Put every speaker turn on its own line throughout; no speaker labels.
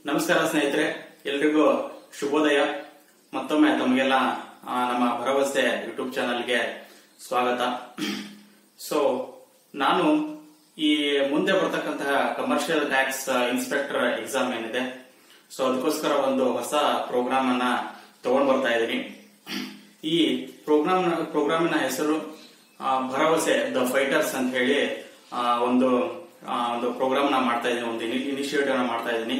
ನಮಸ್ಕಾರ ಸ್ನೇಹಿತರೆ ಎಲ್ರಿಗೂ ಶುಭೋದಯ ಮತ್ತೊಮ್ಮೆ ತಮಗೆಲ್ಲ ಆ, ನಮ್ಮ ಭರವಸೆ ಯೂಟ್ಯೂಬ್ ಚಾನಲ್ಗೆ ಸ್ವಾಗತ ಸೊ ನಾನು ಈ ಮುಂದೆ ಬರ್ತಕ್ಕಂತಹ ಕಮರ್ಷಿಯಲ್ ಟ್ಯಾಕ್ಸ್ ಇನ್ಸ್ಪೆಕ್ಟರ್ ಎಕ್ಸಾಮ್ ಏನಿದೆ ಸೊ ಅದಕ್ಕೋಸ್ಕರ ಒಂದು ಹೊಸ ಪ್ರೋಗ್ರಾಮ್ ಅನ್ನ ತಗೊಂಡ್ ಬರ್ತಾ ಇದ್ದೀನಿ ಈ ಪ್ರೋಗ್ರಾಮ್ ಪ್ರೋಗ್ರಾಮಿನ ಹೆಸರು ಆ, ಭರವಸೆ ದ ಫೈಟರ್ಸ್ ಅಂತ ಹೇಳಿ ಆ, ಒಂದು ಆ, ಒಂದು ಪ್ರೋಗ್ರಾಮ್ ನ ಮಾಡ್ತಾ ಇದ್ದೀನಿ ಒಂದು ಇನಿಷಿಯೇಟಿವ್ ನ ಮಾಡ್ತಾ ಇದ್ದೀನಿ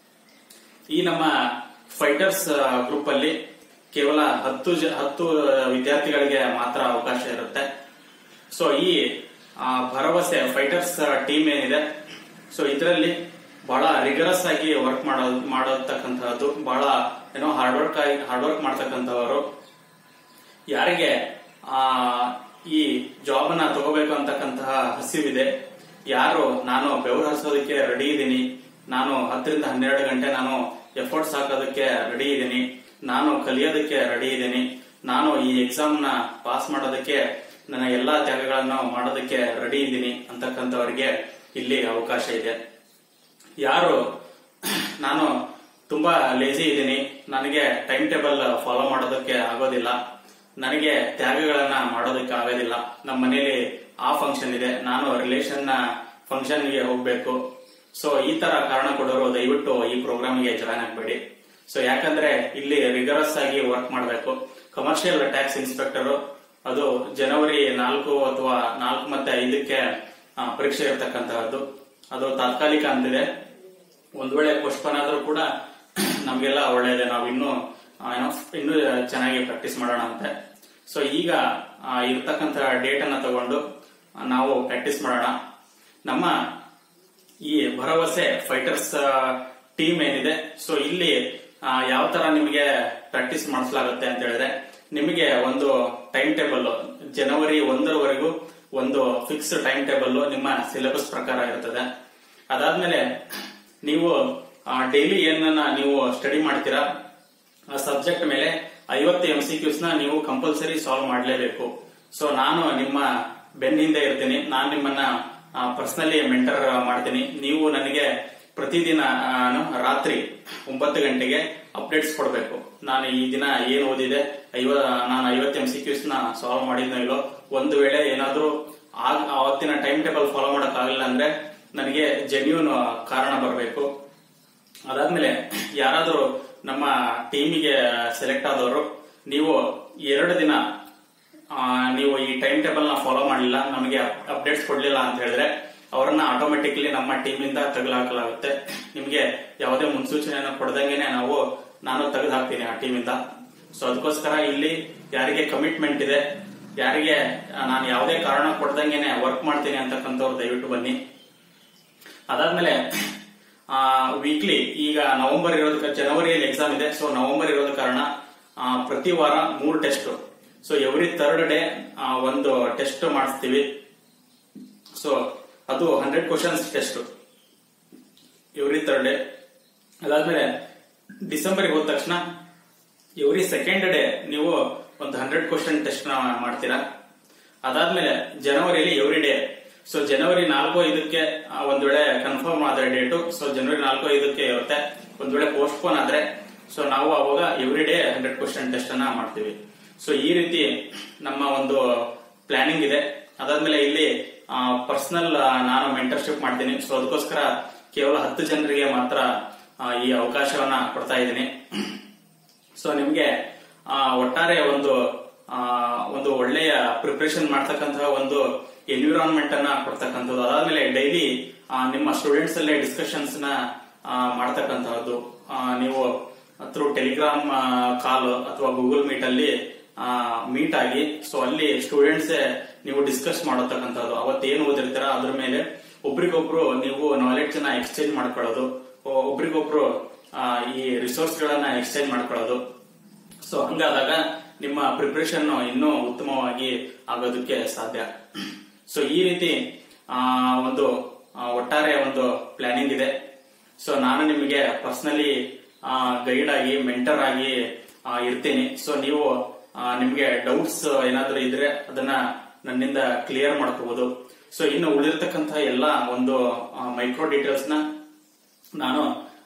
ಈ ನಮ್ಮ ಫೈಟರ್ಸ್ ಗ್ರೂಪ್ ಅಲ್ಲಿ ಕೇವಲ ಹತ್ತು ಜ- ಹತ್ತು ವಿದ್ಯಾರ್ಥಿಗಳಿಗೆ ಮಾತ್ರ ಅವಕಾಶ ಇರುತ್ತೆ ಸೊ ಈ ಆ, ಭರವಸೆ ಫೈಟರ್ಸ್ ಟೀಮ್ ಏನಿದೆ ಸೊ ಇದರಲ್ಲಿ ಬಹಳ ರಿಗರಸ್ ಆಗಿ ವರ್ಕ್ ಮಾಡೋ ಮಾಡತಕ್ಕಂತಹದ್ದು ಬಹಳ ಏನೋ ಹಾರ್ಡ್ ವರ್ಕ್ ಆಗಿ ಹಾರ್ಡ್ ವರ್ಕ್ ಮಾಡ್ತಕ್ಕಂಥವರು ಯಾರಿಗೆ ಆ ಈ ಜಾಬ್ ಅನ್ನ ತಗೋಬೇಕು ಅಂತಕ್ಕಂತಹ ಹಸಿವಿದೆ ಯಾರು ನಾನು ಬೆವರು ಹರಿಸೋದಕ್ಕೆ ರೆಡಿ ಇದ್ದೀನಿ ನಾನು ಹತ್ತರಿಂದ ಹನ್ನೆರಡು ಗಂಟೆ ನಾನು ಎಫರ್ಟ್ಸ್ ಹಾಕೋದಕ್ಕೆ ರೆಡಿ ಇದ್ದೀನಿ ನಾನು ಕಲಿಯೋದಕ್ಕೆ ರೆಡಿ ಇದ್ದೀನಿ ನಾನು ಈ ಎಕ್ಸಾಮ್ ನ ಪಾಸ್ ಮಾಡೋದಕ್ಕೆ ನನ್ನ ಎಲ್ಲಾ ತ್ಯಾಗಗಳನ್ನು ಮಾಡೋದಕ್ಕೆ ರೆಡಿ ಇದ್ದೀನಿ ಅಂತಕ್ಕಂಥವರಿಗೆ ಇಲ್ಲಿ ಅವಕಾಶ ಇದೆ ಯಾರು ನಾನು ತುಂಬಾ ಲೇಜಿ ಇದ್ದೀನಿ ನನಗೆ ಟೈಮ್ ಟೇಬಲ್ ಫಾಲೋ ಮಾಡೋದಕ್ಕೆ ಆಗೋದಿಲ್ಲ ನನಗೆ ತ್ಯಾಗಗಳನ್ನ ಮಾಡೋದಕ್ಕೆ ಆಗೋದಿಲ್ಲ ನಮ್ಮ ಮನೇಲಿ ಆ ಫಂಕ್ಷನ್ ಇದೆ ನಾನು ರಿಲೇಷನ್ ನ ಫಂಕ್ಷನ್ ಗೆ ಹೋಗ್ಬೇಕು ಸೊ ಈ ತರ ಕಾರಣ ಕೊಡೋರು ದಯವಿಟ್ಟು ಈ ಪ್ರೋಗ್ರಾಮ್ಗೆ ಜಾಯ್ನ್ ಆಗಬೇಡಿ ಸೊ ಯಾಕಂದ್ರೆ ಇಲ್ಲಿ ರಿಗರಸ್ ಆಗಿ ವರ್ಕ್ ಮಾಡಬೇಕು ಕಮರ್ಷಿಯಲ್ ಟ್ಯಾಕ್ಸ್ ಇನ್ಸ್ಪೆಕ್ಟರ್ ಅದು ಜನವರಿ ನಾಲ್ಕು ಅಥವಾ ನಾಲ್ಕು ಮತ್ತೆ ಐದಕ್ಕೆ ಆ, ಪರೀಕ್ಷೆ ಇರತಕ್ಕಂತಹದ್ದು ಅದು ತಾತ್ಕಾಲಿಕ ಅಂತಿದೆ ಒಂದ್ ವೇಳೆ ಪೋಸ್ಟ್ಪೋನ್ ಆದ್ರೂ ಕೂಡ ನಮ್ಗೆಲ್ಲ ಒಳ್ಳೇದೆ ನಾವು ಇನ್ನೂ ಆ, ಏನೋ ಇನ್ನೂ ಚೆನ್ನಾಗಿ ಪ್ರಾಕ್ಟೀಸ್ ಮಾಡೋಣ ಅಂತೆ ಸೊ ಈಗ ಆ, ಇರ್ತಕ್ಕಂತ ಡೇಟ್ ಅನ್ನ ತಗೊಂಡು ಆ, ನಾವು ಪ್ರಾಕ್ಟೀಸ್ ಮಾಡೋಣ ನಮ್ಮ ಈ ಭರವಸೆ ಫೈಟರ್ಸ್ ಟೀಮ್ ಏನಿದೆ ಸೊ ಇಲ್ಲಿ ಆ, ಯಾವ ತರ ನಿಮಗೆ ಪ್ರಾಕ್ಟೀಸ್ ಮಾಡಿಸಲಾಗುತ್ತೆ ಅಂತ ಹೇಳಿದ್ರೆ ನಿಮಗೆ ಒಂದು ಟೈಮ್ ಟೇಬಲ್ ಜನವರಿ ಒಂದರವರೆಗೂ ಒಂದು ಫಿಕ್ಸ್ ಟೈಮ್ ಟೇಬಲ್ ನಿಮ್ಮ ಸಿಲೆಬಸ್ ಪ್ರಕಾರ ಇರ್ತದೆ ಅದಾದ್ಮೇಲೆ ನೀವು ಡೈಲಿ ಏನನ್ನ ನೀವು ಸ್ಟಡಿ ಮಾಡ್ತೀರಾ ಆ ಸಬ್ಜೆಕ್ಟ್ ಮೇಲೆ ಐವತ್ತು ಎಂ ಸಿ ಕ್ಯೂಸ್ ನ ನೀವು ಕಂಪಲ್ಸರಿ ಸಾಲ್ವ್ ಮಾಡಲೇಬೇಕು ಸೊ ನಾನು ನಿಮ್ಮ ಬೆನ್ನಿಂದ ಇರ್ತೀನಿ ನಾನು ನಿಮ್ಮನ್ನ ಪರ್ಸನಲಿ ಮೆಂಟರ್ ಮಾಡ್ತೀನಿ ನೀವು ನನಗೆ ಪ್ರತಿದಿನ ಆ, ನು ರಾತ್ರಿ ಒಂಬತ್ತು ಗಂಟೆಗೆ ಅಪ್ಡೇಟ್ಸ್ ಕೊಡಬೇಕು ನಾನು ಈ ದಿನ ಏನ್ ಓದಿದೆ ಐವ ನಾನು ಐವತ್ತು ಎಂ ಸಿ ಕ್ಯೂಸ್ ನ ಸಾಲ್ವ್ ಮಾಡಿದ್ನೋ ಇಲ್ಲೋ ಒಂದು ವೇಳೆ ಏನಾದ್ರೂ ಆಗ ಅವತ್ತಿನ ಟೈಮ್ ಟೇಬಲ್ ಫಾಲೋ ಮಾಡಕ್ ಆಗಿಲ್ಲ ಅಂದ್ರೆ ನನಗೆ ಜೆನ್ಯೂನ್ ಕಾರಣ ಬರಬೇಕು ಅದಾದ್ಮೇಲೆ ಯಾರಾದರೂ ನಮ್ಮ ಟೀಮಿಗೆ ಸೆಲೆಕ್ಟ್ ಆದವರು ನೀವು ಎರಡು ದಿನ ಆ, ನೀವು ಈ ಟೈಮ್ ಟೇಬಲ್ ನ ಫಾಲೋ ಮಾಡಲಿಲ್ಲ ನಮಗೆ ಅಪ್ಡೇಟ್ಸ್ ಕೊಡ್ಲಿಲ್ಲ ಅಂತ ಹೇಳಿದ್ರೆ ಅವರನ್ನ ಆಟೋಮೆಟಿಕ್ಲಿ ನಮ್ಮ ಟೀಮಿಂದ ತೆಗೆದುಹಾಕಲಾಗುತ್ತೆ ನಿಮಗೆ ಯಾವುದೇ ಮುನ್ಸೂಚನೆಯನ್ನು ಕೊಡದಂಗೆನೆ ನಾವು ನಾನು ತೆಗೆದು ಹಾಕ್ತೀನಿ ಆ ಟೀಮಿಂದ ಸೊ ಅದಕ್ಕೋಸ್ಕರ ಇಲ್ಲಿ ಯಾರಿಗೆ ಕಮಿಟ್ಮೆಂಟ್ ಇದೆ ಯಾರಿಗೆ ಆ, ನಾನು ಯಾವುದೇ ಕಾರಣ ಕೊಡ್ದಂಗೆನೆ ವರ್ಕ್ ಮಾಡ್ತೀನಿ ಅಂತಕ್ಕಂಥವ್ರು ದಯವಿಟ್ಟು ಬನ್ನಿ ಅದಾದ್ಮೇಲೆ ವೀಕ್ಲಿ ಈಗ ನವೆಂಬರ್ ಇರೋದಕ್ಕೆ ಜನವರಿಯಲ್ಲಿ ಎಕ್ಸಾಮ್ ಇದೆ ಸೊ ನವೆಂಬರ್ ಇರೋದ ಕಾರಣ ಆ, ಪ್ರತಿ ವಾರ ಮೂರು test so every third day ಒಂದು ಟೆಸ್ಟ್ ಮಾಡಿಸ್ತೀವಿ ಸೊ ಅದು hundred questions test every third day ಅದಾದ್ಮೇಲೆ ಡಿಸೆಂಬರ್ ಹೋದ ತಕ್ಷಣ ಎವ್ರಿ ಸೆಕೆಂಡ್ ಡೇ ನೀವು ಒಂದು ಹಂಡ್ರೆಡ್ ಕ್ವಶನ್ ಟೆಸ್ಟ್ ನ ಮಾಡ್ತೀರಾ ಅದಾದ್ಮೇಲೆ ಜನವರಿಯಲ್ಲಿ ಎವ್ರಿ ಡೇ ಸೊ ಜನವರಿ ನಾಲ್ಕು ಐದಕ್ಕೆ ಆ, ಒಂದ್ ವೇಳೆ ಕನ್ಫರ್ಮ್ ಆದ್ರೆ ಡೇಟು ಸೊ ಜನವರಿ ನಾಲ್ಕು ಐದಕ್ಕೆ ಇರುತ್ತೆ ಒಂದ್ ವೇಳೆ ಪೋಸ್ಟ್ಪೋನ್ ಆದ್ರೆ ಸೊ ನಾವು ಅವಾಗ every day hundred question test ಅನ್ನ ಮಾಡ್ತೀವಿ ಸೊ ಈ ರೀತಿ ನಮ್ಮ ಒಂದು ಪ್ಲಾನಿಂಗ್ ಇದೆ ಅದಾದ್ಮೇಲೆ ಇಲ್ಲಿ ಪರ್ಸನಲ್ ನಾನು ಮೆಂಟರ್ಶಿಪ್ ಮಾಡ್ತೀನಿ ಸೊ ಅದಕ್ಕೋಸ್ಕರ ಕೇವಲ ಹತ್ತು ಜನರಿಗೆ ಮಾತ್ರ ಆ, ಈ ಅವಕಾಶವನ್ನ ಕೊಡ್ತಾ ಇದ್ದೀನಿ ಸೊ ನಿಮ್ಗೆ ಆ, ಒಟ್ಟಾರೆ ಒಂದು ಆ, ಒಂದು ಒಳ್ಳೆಯ ಪ್ರಿಪರೇಷನ್ ಮಾಡ್ತಕ್ಕಂತಹ ಒಂದು ಎನ್ವಿರಾನ್ಮೆಂಟ್ ಅನ್ನ ಕೊಡ್ತಕ್ಕಂಥದ್ದು ಅದಾದ್ಮೇಲೆ ಡೈಲಿ ನಿಮ್ಮ ಸ್ಟೂಡೆಂಟ್ಸ್ ಅಲ್ಲೇ ಡಿಸ್ಕಷನ್ಸ್ ನ ಆ, ಮಾಡ್ತಕ್ಕಂತಹದ್ದು ಆ, ನೀವು ಥ್ರೂ ಟೆಲಿಗ್ರಾಮ್ ಕಾಲ್ ಅಥವಾ ಗೂಗಲ್ ಮೀಟ್ ಅಲ್ಲಿ ಮೀಟ್ ಆಗಿ ಸೊ ಅಲ್ಲಿ ಸ್ಟೂಡೆಂಟ್ಸ್ ನೀವು ಡಿಸ್ಕಸ್ ಮಾಡತಕ್ಕಂಥದ್ದು ಅವತ್ತೇನು ಓದಿರ್ತೀರ ಅದ್ರ ಮೇಲೆ ಒಬ್ರಿಗೊಬ್ರು ನೀವು ನಾಲೆಡ್ಜ್ ನ ಎಕ್ಸ್ಚೇಂಜ್ ಮಾಡ್ಕೊಳ್ಳೋದು ಒ- ಒಬ್ರಿಗೊಬ್ರು ಆ, ಈ ರಿಸೋರ್ಸ್ ಗಳನ್ನ ಎಕ್ಸ್ಚೇಂಜ್ ಮಾಡ್ಕೊಳ್ಳೋದು ಸೊ ಹಂಗಾದಾಗ ನಿಮ್ಮ ಪ್ರಿಪರೇಷನ್ ಇನ್ನೂ ಉತ್ತಮವಾಗಿ ಆಗೋದಕ್ಕೆ ಸಾಧ್ಯ ಸೊ ಈ ರೀತಿ ಆ, ಒಂದು ಆ, ಒಟ್ಟಾರೆ ಒಂದು ಪ್ಲಾನಿಂಗ್ ಇದೆ ಸೊ ನಾನು ನಿಮಗೆ ಪರ್ಸನಲಿ ಗೈಡ್ ಆಗಿ ಮೆಂಟರ್ ಆಗಿ ಆ, ಇರ್ತೀನಿ ಸೊ ನೀವು ಆ, ನಿಮ್ಗೆ ಡೌಟ್ಸ್ ಏನಾದ್ರೂ ಇದ್ರೆ ಅದನ್ನ ನನ್ನಿಂದ ಕ್ಲಿಯರ್ ಮಾಡ್ಕೋಬಹುದು ಸೊ ಇನ್ನು ಉಳಿದಿರ್ತಕ್ಕಂತಹ ಎಲ್ಲ ಒಂದು ಮೈಕ್ರೋ ಡೀಟೇಲ್ಸ್ ನ ನಾನು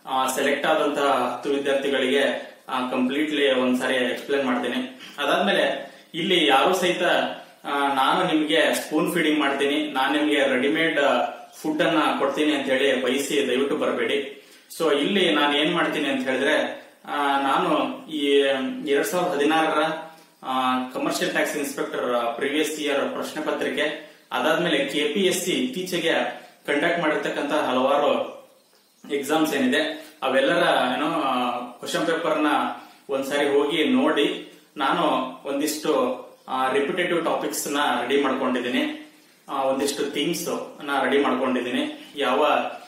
ಸೆಲೆಕ್ಟ್ ಆದಂತಹ ಹತ್ತು ವಿದ್ಯಾರ್ಥಿಗಳಿಗೆ ಕಂಪ್ಲೀಟ್ಲಿ ಒಂದ್ಸಾರಿ ಎಕ್ಸ್ಪ್ಲೇನ್ ಮಾಡ್ತೀನಿ ಅದಾದ್ಮೇಲೆ ಇಲ್ಲಿ ಯಾರು ಸಹಿತ ಆ, ನಾನು ನಿಮ್ಗೆ ಸ್ಪೂನ್ ಫೀಡಿಂಗ್ ಮಾಡ್ತೀನಿ ನಾನು ನಿಮ್ಗೆ ರೆಡಿಮೇಡ್ ಫುಡ್ ಅನ್ನ ಕೊಡ್ತೀನಿ ಅಂತ ಹೇಳಿ ಬಯಸಿ ದಯವಿಟ್ಟು ಬರಬೇಡಿ ಸೊ ಇಲ್ಲಿ ನಾನು ಏನ್ ಮಾಡ್ತೀನಿ ಅಂತ ಹೇಳಿದ್ರೆ ಆ, ನಾನು ಈ ಎರಡ್ ಸಾವಿರದ ಹದಿನಾರರ commercial tax inspector previous year ಪ್ರಶ್ನೆ ಪತ್ರಿಕೆ ಅದಾದ್ಮೇಲೆ ಕೆಪಿಎಸ್ಸಿ ಇತ್ತೀಚೆಗೆ ಕಂಡಕ್ಟ್ ಮಾಡಿರ್ತಕ್ಕಂತ ಹಲವಾರು ಎಕ್ಸಾಮ್ಸ್ ಏನಿದೆ ಅವೆಲ್ಲರ ಏನೋ ಕ್ವಶನ್ ಪೇಪರ್ ನ ಒಂದ್ಸಾರಿ ಹೋಗಿ ನೋಡಿ ನಾನು ಒಂದಿಷ್ಟು ರಿಪಿಟೇಟಿವ್ ಟಾಪಿಕ್ಸ್ ನ ರೆಡಿ ಮಾಡ್ಕೊಂಡಿದ್ದೀನಿ ಆ, ಒಂದಿಷ್ಟು ಥೀಮ್ಸ್ ನ ರೆಡಿ ಮಾಡ್ಕೊಂಡಿದ್ದೀನಿ ಯಾವ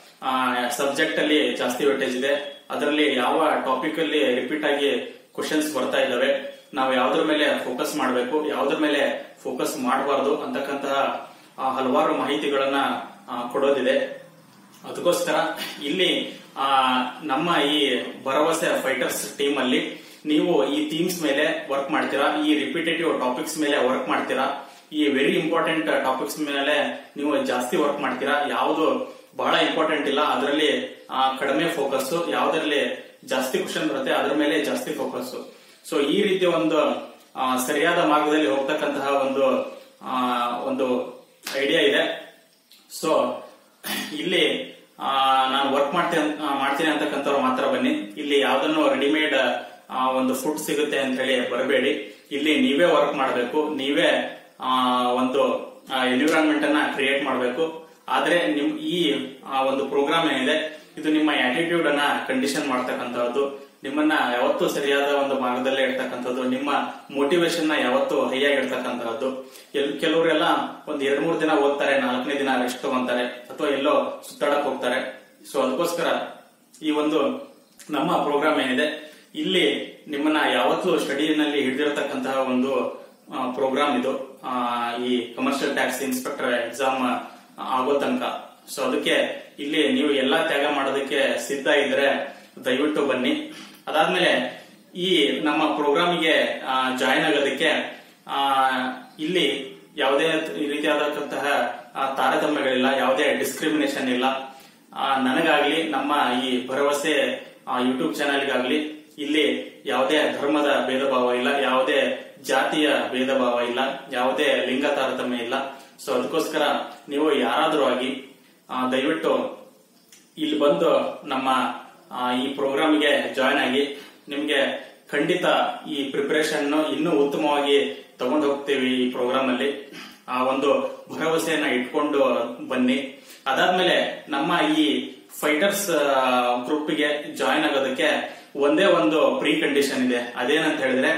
ಸಬ್ಜೆಕ್ಟ್ ಅಲ್ಲಿ ಜಾಸ್ತಿ ವೇಟೇಜ್ ಇದೆ ಅದರಲ್ಲಿ ಯಾವ ಟಾಪಿಕ್ ಅಲ್ಲಿ ರಿಪೀಟ್ ಆಗಿ ಕ್ವಶನ್ಸ್ ಬರ್ತಾ ಇದ್ದಾವೆ ನಾವು ಯಾವ್ದ್ರ ಮೇಲೆ ಫೋಕಸ್ ಮಾಡಬೇಕು ಯಾವ್ದ್ರ ಮೇಲೆ ಫೋಕಸ್ ಮಾಡಬಾರ್ದು ಅಂತಕ್ಕಂತಹ ಆ, ಹಲವಾರು ಮಾಹಿತಿಗಳನ್ನ ಆ, ಕೊಡೋದಿದೆ ಅದಕ್ಕೋಸ್ಕರ ಇಲ್ಲಿ ಆ, ನಮ್ಮ ಈ ಭರವಸೆ ಫೈಟರ್ಸ್ ಟೀಮ್ ಅಲ್ಲಿ ನೀವು ಈ ಥೀಮ್ಸ್ ಮೇಲೆ ವರ್ಕ್ ಮಾಡ್ತೀರಾ ಈ ರಿಪಿಟೇಟಿವ್ ಟಾಪಿಕ್ಸ್ ಮೇಲೆ ವರ್ಕ್ ಮಾಡ್ತೀರಾ ಈ ವೆರಿ ಇಂಪಾರ್ಟೆಂಟ್ ಟಾಪಿಕ್ಸ್ ಮೇಲೆ ನೀವು ಜಾಸ್ತಿ ವರ್ಕ್ ಮಾಡ್ತೀರಾ ಯಾವುದು ಬಹಳ ಇಂಪಾರ್ಟೆಂಟ್ ಇಲ್ಲ ಅದರಲ್ಲಿ ಕಡಿಮೆ ಫೋಕಸ್ ಯಾವ್ದ್ರಲ್ಲಿ ಜಾಸ್ತಿ ಕ್ವಶನ್ ಬರುತ್ತೆ ಅದ್ರ ಮೇಲೆ ಜಾಸ್ತಿ ಫೋಕಸ್ ಸೊ ಈ ರೀತಿ ಒಂದು ಆ, ಸರಿಯಾದ ಮಾರ್ಗದಲ್ಲಿ ಹೋಗ್ತಕ್ಕಂತಹ ಒಂದು ಆ, ಒಂದು ಐಡಿಯಾ ಇದೆ ಸೊ ಇಲ್ಲಿ ಆ, ನಾನು ವರ್ಕ್ ಮಾಡ್ತೀನಿ ಮಾಡ್ತೀನಿ ಅಂತಕ್ಕಂಥವ್ರು ಮಾತ್ರ ಬನ್ನಿ ಇಲ್ಲಿ ಯಾವ್ದನ್ನು ರೆಡಿಮೇಡ್ ಒಂದು ಫುಡ್ ಸಿಗುತ್ತೆ ಅಂತ ಹೇಳಿ ಬರಬೇಡಿ ಇಲ್ಲಿ ನೀವೇ ವರ್ಕ್ ಮಾಡಬೇಕು ನೀವೇ ಆ, ಒಂದು ಎನ್ವಿರಾನ್ಮೆಂಟ್ ಅನ್ನ ಕ್ರಿಯೇಟ್ ಮಾಡಬೇಕು ಆದ್ರೆ ನಿಮ್ ಈ ಆ, ಒಂದು ಪ್ರೋಗ್ರಾಮ್ ಏನಿದೆ ಇದು ನಿಮ್ಮ ಆಟಿಟ್ಯೂಡ್ ಅನ್ನ ಕಂಡೀಷನ್ ಮಾಡ್ತಕ್ಕಂಥದ್ದು ನಿಮ್ಮನ್ನ ಯಾವತ್ತೂ ಸರಿಯಾದ ಒಂದು ಮಾರ್ಗದಲ್ಲೇ ಇಡ್ತಕ್ಕಂಥದ್ದು ನಿಮ್ಮ ಮೋಟಿವೇಶನ್ ನ ಯಾವತ್ತೂ ಹೈ ಆಗಿರ್ತಕ್ಕಂಥದ್ದು ಎಲ್ ಕೆಲವರೆಲ್ಲ ಒಂದ್ ಎರಡ್ ಮೂರ್ ದಿನ ಓದ್ತಾರೆ ನಾಲ್ಕನೇ ದಿನ ರೆಸ್ಟ್ ತಗೊಂತಾರೆ ಅಥವಾ ಎಲ್ಲೋ ಸುತ್ತಾಡಕ್ ಹೋಗ್ತಾರೆ ಸೊ ಅದಕ್ಕೋಸ್ಕರ ಈ ಒಂದು ನಮ್ಮ ಪ್ರೋಗ್ರಾಮ್ ಏನಿದೆ ಇಲ್ಲಿ ನಿಮ್ಮನ್ನ ಯಾವತ್ತೂ ಸ್ಟಡಿನಲ್ಲಿ ಹಿಡಿದಿರತಕ್ಕಂತಹ ಒಂದು ಪ್ರೋಗ್ರಾಮ್ ಇದು ಆ, ಈ ಕಮರ್ಷಿಯಲ್ ಟ್ಯಾಕ್ಸ್ ಇನ್ಸ್ಪೆಕ್ಟರ್ ಎಕ್ಸಾಮ್ ಆಗೋ ತನಕ ಸೊ ಅದಕ್ಕೆ ಇಲ್ಲಿ ನೀವು ಎಲ್ಲಾ ತ್ಯಾಗ ಮಾಡೋದಕ್ಕೆ ಸಿದ್ಧ ಇದ್ರೆ ದಯವಿಟ್ಟು ಬನ್ನಿ ಅದಾದ್ಮೇಲೆ ಈ ನಮ್ಮ ಪ್ರೋಗ್ರಾಮಿಗೆ ಜಾಯಿನ್ ಆಗೋದಕ್ಕೆ ಆ, ಇಲ್ಲಿ ಯಾವುದೇ ರೀತಿಯಾದಂತಹ ಆ, ತಾರತಮ್ಯಗಳಿಲ್ಲ ಯಾವುದೇ ಡಿಸ್ಕ್ರಿಮಿನೇಷನ್ ಇಲ್ಲ ಆ, ನನಗಾಗ್ಲಿ ನಮ್ಮ ಈ ಭರವಸೆ ಯೂಟ್ಯೂಬ್ ಚಾನೆಲ್ಗಾಗ್ಲಿ ಇಲ್ಲಿ ಯಾವುದೇ ಧರ್ಮದ ಭೇದ ಭಾವ ಇಲ್ಲ ಯಾವುದೇ ಜಾತಿಯ ಭೇದ ಭಾವ ಇಲ್ಲ ಯಾವುದೇ ಲಿಂಗ ತಾರತಮ್ಯ ಇಲ್ಲ ಸೊ ಅದಕ್ಕೋಸ್ಕರ ನೀವು ಯಾರಾದ್ರೂ ಆಗಿ ಆ, ದಯವಿಟ್ಟು ಇಲ್ಲಿ ಬಂದು ನಮ್ಮ ಆ, ಈ ಪ್ರೋಗ್ರಾಮ್ಗೆ ಜಾಯ್ನ್ ಆಗಿ ನಿಮ್ಗೆ ಖಂಡಿತ ಈ ಪ್ರಿಪರೇಷನ್ ಇನ್ನೂ ಉತ್ತಮವಾಗಿ ತಗೊಂಡು ಹೋಗ್ತೇವೆ ಈ ಪ್ರೋಗ್ರಾಮ್ ಅಲ್ಲಿ ಆ ಒಂದು ಭರವಸೆಯನ್ನ ಇಟ್ಕೊಂಡು ಬನ್ನಿ ಅದಾದ್ಮೇಲೆ ನಮ್ಮ ಈ ಫೈಟರ್ಸ್ ಗ್ರೂಪ್ಗೆ ಜಾಯಿನ್ ಆಗೋದಕ್ಕೆ ಒಂದೇ ಒಂದು ಪ್ರೀ ಕಂಡೀಷನ್ ಇದೆ ಅದೇನಂತ ಹೇಳಿದ್ರೆ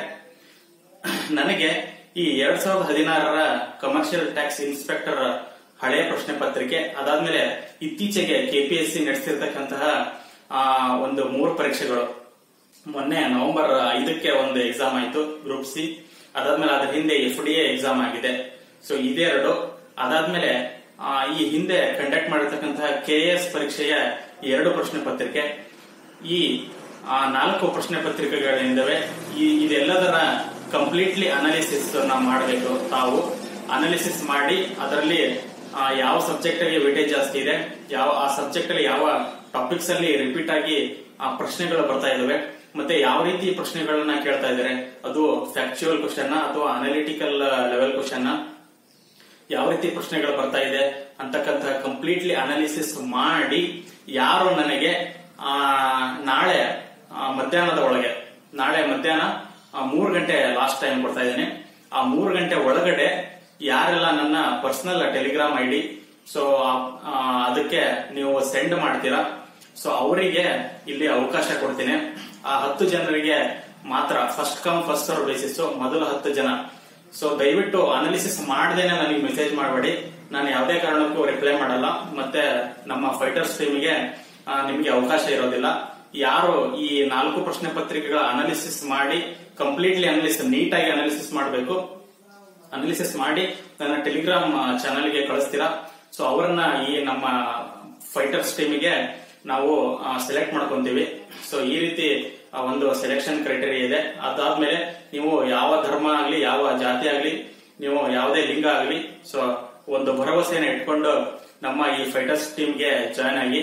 ನನಗೆ ಈ ಎರಡ್ ಸಾವಿರದ ಹದಿನಾರರ ಕಮರ್ಷಿಯಲ್ ಟ್ಯಾಕ್ಸ್ ಇನ್ಸ್ಪೆಕ್ಟರ್ ಹಳೆಯ ಪ್ರಶ್ನೆ ಪತ್ರಿಕೆ ಅದಾದ್ಮೇಲೆ ಇತ್ತೀಚೆಗೆ ಕೆಪಿಎಸ್ಸಿ ನಡೆಸಿರ್ತಕ್ಕಂತಹ ಆ, ಒಂದು ಮೂರು ಪರೀಕ್ಷೆಗಳು ಮೊನ್ನೆ ನವೆಂಬರ್ ಐದಕ್ಕೆ ಒಂದು ಎಕ್ಸಾಮ್ ಆಯ್ತು ಗ್ರೂಪ್ ಸಿ ಅದಾದ್ಮೇಲೆ ಅದ್ರ ಹಿಂದೆ ಎಫ್ ಡಿ ಎ ಎಕ್ಸಾಮ್ ಆಗಿದೆ ಸೊ ಇದೆರಡು ಅದಾದ್ಮೇಲೆ ಆ, ಈ ಹಿಂದೆ ಕಂಡಕ್ಟ್ ಮಾಡಿರ್ತಕ್ಕಂತಹ ಕೆ ಎಸ್ ಪರೀಕ್ಷೆಯ ಎರಡು ಪ್ರಶ್ನೆ ಪತ್ರಿಕೆ ಈ ಆ, ನಾಲ್ಕು ಪ್ರಶ್ನೆ ಪತ್ರಿಕೆಗಳಿಂದವೆ ಈ ಇದೆಲ್ಲದರ ಕಂಪ್ಲೀಟ್ಲಿ ಅನಾಲಿಸಿಸ್ ನಾವು ಮಾಡಬೇಕು ತಾವು ಅನಾಲಿಸಿಸ್ ಮಾಡಿ ಅದರಲ್ಲಿ ಆ, ಯಾವ ಸಬ್ಜೆಕ್ಟ್ ಗೆ ವೇಟೇಜ್ ಜಾಸ್ತಿ ಇದೆ ಯಾವ ಆ ಸಬ್ಜೆಕ್ಟ್ ಅಲ್ಲಿ ಯಾವ ಟಾಪಿಕ್ಸ್ ಅಲ್ಲಿ ರಿಪೀಟ್ ಆಗಿ ಆ ಪ್ರಶ್ನೆಗಳು ಬರ್ತಾ ಇದಾವೆ ಮತ್ತೆ ಯಾವ ರೀತಿ ಪ್ರಶ್ನೆಗಳನ್ನ ಕೇಳ್ತಾ ಇದ್ದಾರೆ ಅದು ಫ್ಯಾಕ್ಚುಯಲ್ ಕ್ವಶನ್ ಅಥವಾ ಅನಾಲಿಟಿಕಲ್ ಲೆವೆಲ್ ಕ್ವಶನ್ ಯಾವ ರೀತಿ ಪ್ರಶ್ನೆಗಳು ಬರ್ತಾ ಇದೆ ಅಂತಕ್ಕಂಥ ಕಂಪ್ಲೀಟ್ಲಿ ಅನಾಲಿಸಿಸ್ ಮಾಡಿ ಯಾರು ನನಗೆ ಆ, ನಾಳೆ ಆ, ಮಧ್ಯಾಹ್ನದ ಒಳಗೆ ನಾಳೆ ಮಧ್ಯಾಹ್ನ ಆ, ಮೂರ್ ಗಂಟೆ ಲಾಸ್ಟ್ ಟೈಮ್ ಕೊಡ್ತಾ ಇದ್ದೇನೆ ಆ ಮೂರ್ ಗಂಟೆ ಒಳಗಡೆ ಯಾರೆಲ್ಲ ನನ್ನ personal Telegram I D so ಅದಕ್ಕೆ ನೀವು ಸೆಂಡ್ ಮಾಡ್ತೀರಾ ಸೊ ಅವರಿಗೆ ಇಲ್ಲಿ ಅವಕಾಶ ಕೊಡ್ತೀನಿ ಆ ಹತ್ತು ಜನರಿಗೆ ಮಾತ್ರ first come first serve basis ಮೊದಲ ಹತ್ತು ಜನ ಸೊ ದಯವಿಟ್ಟು ಅನಾಲಿಸಿಸ್ ಮಾಡದೇನೆ ನನಗೆ ಮೆಸೇಜ್ ಮಾಡಬೇಡಿ ನಾನು ಯಾವುದೇ ಕಾರಣಕ್ಕೂ ರಿಪ್ಲೈ ಮಾಡಲ್ಲ ಮತ್ತೆ ನಮ್ಮ ಫೈಟರ್ಸ್ ಟೀಮ್ಗೆ ನಿಮಗೆ ಅವಕಾಶ ಇರೋದಿಲ್ಲ ಯಾರು ಈ ನಾಲ್ಕು ಪ್ರಶ್ನೆ ಪತ್ರಿಕೆಗಳ ಅನಾಲಿಸಿಸ್ ಮಾಡಿ ಕಂಪ್ಲೀಟ್ಲಿ ಅನಾಲಿಸಿಸ್ ನೀಟಾಗಿ ಅನಾಲಿಸಿಸ್ ಮಾಡಬೇಕು ಅನಾಲಿಸಿಸ್ ಮಾಡಿ ನನ್ನ ಟೆಲಿಗ್ರಾಮ್ ಚಾನಲ್ಗೆ ಕಳಿಸ್ತೀರಾ ಸೊ ಅವರನ್ನ ಈ ನಮ್ಮ ಫೈಟರ್ಸ್ ಟೀಮಿಗೆ ನಾವು ಸೆಲೆಕ್ಟ್ ಮಾಡ್ಕೊಂತೀವಿ ಸೊ ಈ ರೀತಿ ಆ, ಒಂದು ಸೆಲೆಕ್ಷನ್ ಕ್ರೈಟೇರಿಯಾ ಇದೆ ಅದಾದ್ಮೇಲೆ ನೀವು ಯಾವ ಧರ್ಮ ಆಗ್ಲಿ ಯಾವ ಜಾತಿ ಆಗ್ಲಿ ನೀವು ಯಾವುದೇ ಲಿಂಗ ಆಗ್ಲಿ ಸೊ ಒಂದು ಭರವಸೆಯನ್ನು ಇಟ್ಕೊಂಡು ನಮ್ಮ ಈ ಫೈಟರ್ಸ್ ಟೀಮ್ಗೆ ಜಾಯ್ನ್ ಆಗಿ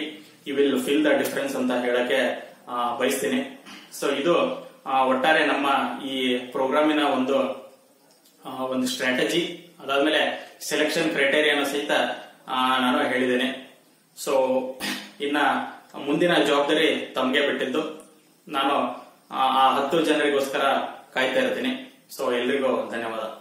you will feel the difference ಅಂತ ಹೇಳಕ್ಕೆ ಆ, ಬಯಸ್ತೀನಿ ಸೊ ಇದು ಆ, ಒಟ್ಟಾರೆ ನಮ್ಮ ಈ ಪ್ರೋಗ್ರಾಮಿನ ಒಂದು ಆ, ಒಂದು ಸ್ಟ್ರಾಟಜಿ ಅದಾದ್ಮೇಲೆ ಸೆಲೆಕ್ಷನ್ ಕ್ರೈಟೇರಿಯಾನ ಸಹಿತ ಆ, ನಾನು ಹೇಳಿದ್ದೇನೆ ಸೊ ಇನ್ನ ಮುಂದಿನ ಜವಾಬ್ದಾರಿ ತಮಗೆ ಬಿಟ್ಟಿದ್ದು ನಾನು ಆ ಆ ಹತ್ತು ಜನರಿಗೋಸ್ಕರ ಕಾಯ್ತಾ ಇರ್ತೀನಿ ಸೊ ಎಲ್ರಿಗೂ ಧನ್ಯವಾದ